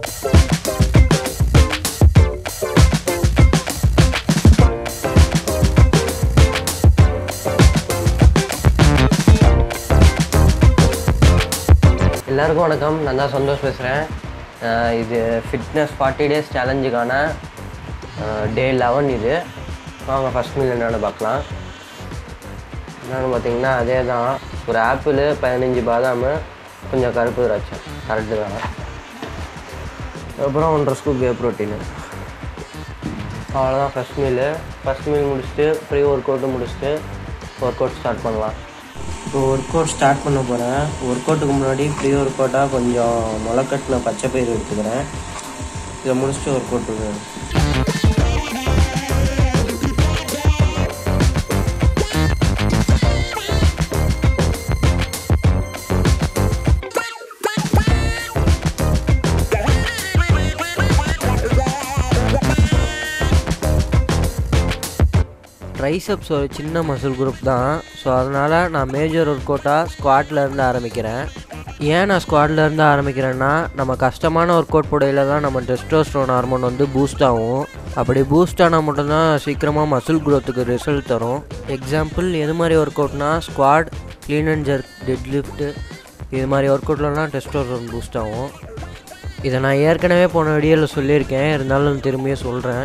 எல்லாருக்கும் வணக்கம் நான் தான் சந்தோஷ் பேசுகிறேன் இது ஃபிட்னஸ் ஃபார்ட்டி டேஸ் சேலஞ்சுக்கான டே லெவன் இது வாங்க ஃபஸ்ட் மீல் என்னென்னு பார்க்கலாம் என்னென்னு பார்த்தீங்கன்னா அதே தான் ஒரு ஆப்பிள் பதினஞ்சு பாதாம் கொஞ்சம் கருப்பு திராட்சை கரெக்டு தான் அப்புறம் ஒன்றரை ஸ்கூப் வே ப்ரோட்டீனு அவ்வளோதான் ஃபஸ்ட் மீலு ஃபஸ்ட் மீல் முடிச்சுட்டு ப்ரீ ஒர்க் அவுட்டு முடிச்சுட்டு ஒர்க் அவுட் ஸ்டார்ட் பண்ணலாம் இப்போ ஒர்க் அவுட் ஸ்டார்ட் பண்ண போகிறேன் ஒர்க் அவுட்டுக்கு முன்னாடி ப்ரீ ஒர்க் அவுட்டாக கொஞ்சம் முளைக்கட்டின பச்சை பயிர் எடுத்துக்கிறேன் இதை முடிச்சுட்டு ஒர்க் அவுட்டு ட்ரைசப்ஸ் ஒரு சின்ன மசில் குரூப் தான் ஸோ அதனால் நான் மேஜர் ஒர்க் அவுட்டாக ஸ்குவாட்லேருந்து ஆரம்பிக்கிறேன் ஏன் நான் ஸ்குவாட்லேருந்து ஆரம்பிக்கிறேன்னா நம்ம கஷ்டமான ஒர்க் அவுட் புடையில தான் நம்ம டெஸ்டோஸ்ட்ரோன் ஹார்மோன் வந்து பூஸ்ட் ஆகும் அப்படி பூஸ்ட் ஆனால் மட்டும்தான் சீக்கிரமாக மசில் க்ரோத்துக்கு ரிசல்ட் தரும் எக்ஸாம்பிள் எது மாதிரி ஒர்க் அவுட்னா squat clean and jerk deadlift இது மாதிரி ஒர்க் அவுட்லலாம் டெஸ்டோஸ்ட்ரோன் பூஸ்ட் ஆகும் இதை நான் ஏற்கனவே போன வீடியோவில் சொல்லியிருக்கேன் இருந்தாலும் திரும்பியும் சொல்கிறேன்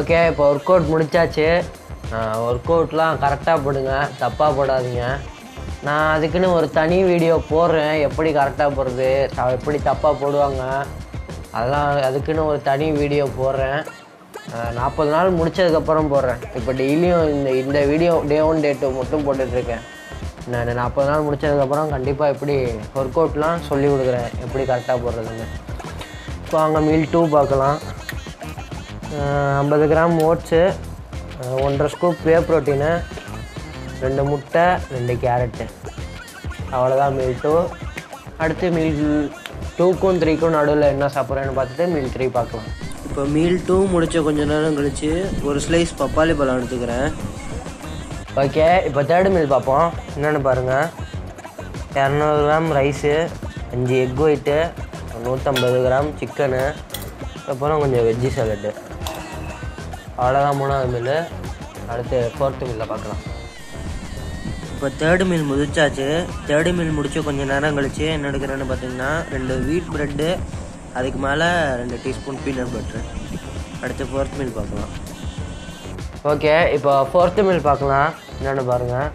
ஓகே இப்போ ஒர்க் அவுட் முடிச்சாச்சு ஒர்க் அவுட்லாம் கரெக்டாக போடுங்க தப்பாக போடாதீங்க நான் அதுக்குன்னு ஒரு தனி வீடியோ போடுறேன் எப்படி கரெக்டாக போடுறது த- எப்படி தப்பாக போடுவாங்க அதெல்லாம் அதுக்குன்னு ஒரு தனி வீடியோ போடுறேன் நாற்பது நாள் முடிச்சதுக்கப்புறம் போடுறேன் இப்போ டெய்லியும் இந்த இந்த video day one day two மட்டும் போட்டுட்ருக்கேன் நான் நாற்பது நாள் முடிச்சதுக்கப்புறம் கண்டிப்பாக எப்படி ஒர்க் அவுட்லாம் சொல்லி கொடுக்குறேன் எப்படி கரெக்டாக போடுறதுன்னு இப்போ அங்கே மீல் டூ பார்க்கலாம் ஐம்பது கிராம் ஓட்ஸு ஒன்றரை ஸ்கூப் வே ப்ரோட்டீனு ரெண்டு முட்டை ரெண்டு கேரட்டு அவ்வளோதான் மீல் டூ அடுத்து மீல் டூக்கும் த்ரீக்கும் நடுவில் என்ன சாப்பிட்றேன்னு பார்த்துட்டு மீல் த்ரீ பார்க்கலாம் இப்போ மீல் டூ முடிச்ச கொஞ்ச நேரம் கழித்து ஒரு ஸ்லைஸ் பப்பாளி பழம் எடுத்துக்கிறேன் ஓகே இப்போ தேர்டு மீல் பார்ப்போம் என்னென்னு பாருங்கள் இரநூறு கிராம் ரைஸு அஞ்சு எக் ஒயிட்டு நூற்றம்பது கிராம் சிக்கனு அப்புறம் கொஞ்சம் வெஜ்ஜி சாலட்டு அவ்வளோதான் மூணாவது மீல் அடுத்து ஃபோர்த்து மீலில் பார்க்கலாம் இப்போ தேர்டு மீல் முடிச்சாச்சு தேர்டு மீல் முடிச்சு கொஞ்சம் நேரம் கழிச்சு என்ன எடுக்கிறேன்னு பார்த்தீங்கன்னா ரெண்டு வீட் ப்ரெட்டு அதுக்கு மேலே ரெண்டு டீஸ்பூன் பீனட் பட்டர் அடுத்து ஃபோர்த் மீல் பார்க்கலாம் ஓகே இப்போ ஃபோர்த்து மீல் பார்க்கலாம் என்னென்னு பாருங்கள்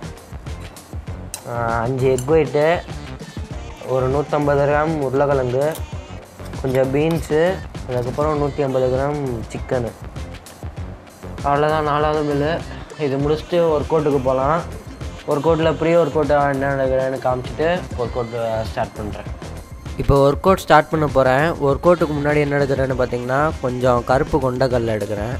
அஞ்சு எக் ஒயிட்டு ஒரு நூற்றம்பது கிராம் உருளைக்கிழங்கு கொஞ்சம் பீன்ஸு அதுக்கப்புறம் நூற்றி ஐம்பது கிராம் சிக்கனு அவ்வளோதான் நாலாவது மீல் இது முடிச்சுட்டு ஒர்க் அவுட்டுக்கு போகலாம் ஒர்க் அவுட்டில் ப்ரீ ஒர்க் அவுட் என்ன நடக்கிறேன்னு காமிச்சிட்டு ஒர்க் அவுட் ஸ்டார்ட் பண்ணுறேன் இப்போ ஒர்க் அவுட் ஸ்டார்ட் பண்ண போகிறேன் ஒர்க் அவுட்டுக்கு முன்னாடி என்ன எடுக்கிறேன்னு பார்த்தீங்கன்னா கொஞ்சம் கருப்பு கொண்டக்கல்ல எடுக்கிறேன்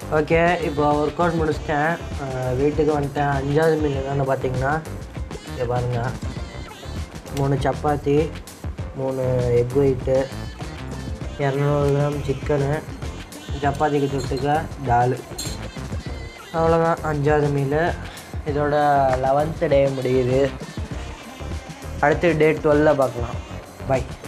ஓகே இப்போ ஒர்க் அவுட் முடிச்சிட்டேன் அஹ் வீட்டுக்கு வந்துட்டேன் அஞ்சாவது மீல் என்னென்னு பார்த்தீங்கன்னா இங்கே பாருங்கள் மூணு சப்பாத்தி மூணு எக் ஒயிட்டு இரநூறு கிராம் சிக்கனு சப்பாத்திக்கு தொட்டுக்க தால் அவ்வளோதான் அஞ்சாவது மீல் இதோட லெவன்த்து டே முடியுது அடுத்து டே டுவெல்ல பார்க்கலாம் பை